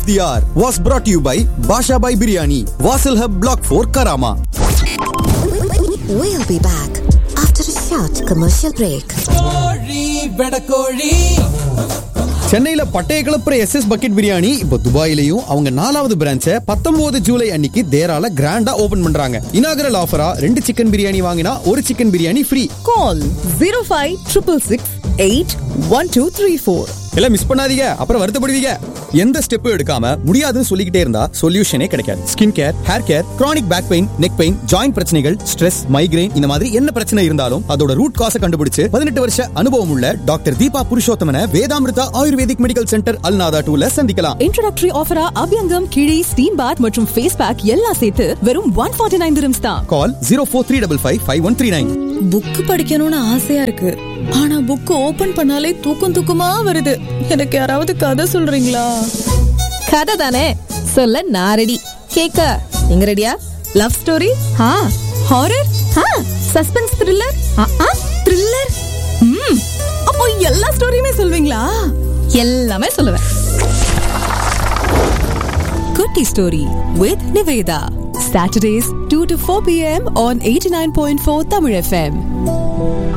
the hour was brought to you by Basha Bhai Biryani, Vasil Hub Block 4 Karama. We'll be back after a short commercial break. சென்னையில பட்டைய கிளப்புற S S bucket biryani இப்போ துபாயிலையும் அவங்க நாலாவது பிரான்ச்சை பத்தொன்பது ஜூலை அன்னைக்கு தேரால கிராண்டா ஓபன் பண்றாங்க இனாகரல் ஆஃபரா ரெண்டு சிக்கன் பிரியாணி வாங்கினா ஒரு சிக்கன் பிரியாணி ஃப்ரீ Call 05666 எல்லாம் மிஸ் பண்ணாதீங்க அப்புறம் வருத்தப்படுவீங்க எந்த ஸ்டெப்பும் எடுக்காம முடியாதுன்னு சொல்லிக்கிட்டே இருந்தா சொல்யூஷனே கிடைக்காது skin care hair care chronic back pain neck pain joint பிரச்சனைகள் ஸ்ட்ரெஸ் மைக்ரைன் இந்த மாதிரி என்ன பிரச்சனை இருந்தாலும் அதோட ரூட் காசை கண்டுபிடிச்சு பதினெட்டு வருஷ அனுபவம் உள்ள doctor Deepa Purushothaman Vedamrutha Ayurvedic medical centre Al Nahda டூல சந்திக்கலாம் இன்ட்ரோடக்டரி ஆஃபரா அபியங்கம் கிழி ஸ்டீம் பாத் மற்றும் ஃபேஸ் பேக் எல்லாம் சேர்த்து வெறும் ஒன் ஃபார்ட்டி நைன் dirhams தான் call zero four three double five five one three nine book படிக்கணும்னு ஆசையா இருக்கு ஆனா புக் ஓபன் பண்ணாலே தூக்கம் தூக்கமா வருது எனக்கு யாராவது கதை சொல்றீங்களா கதை தானே சொல்ல நான் ரெடி கேக்க நீங்க ரெடியா லவ் ஸ்டோரி ஆ ஹாரர் ஆ சஸ்பென்ஸ் த்ரில்லர் ஆ த்ரில்லர் ம் அப்போ எல்லா ஸ்டோரியுமே சொல்வீங்களா எல்லாமே சொல்லுவேன் குட்டி story with Nivetha Saturdays 2 to 4 pm on 89.4 Tamil FM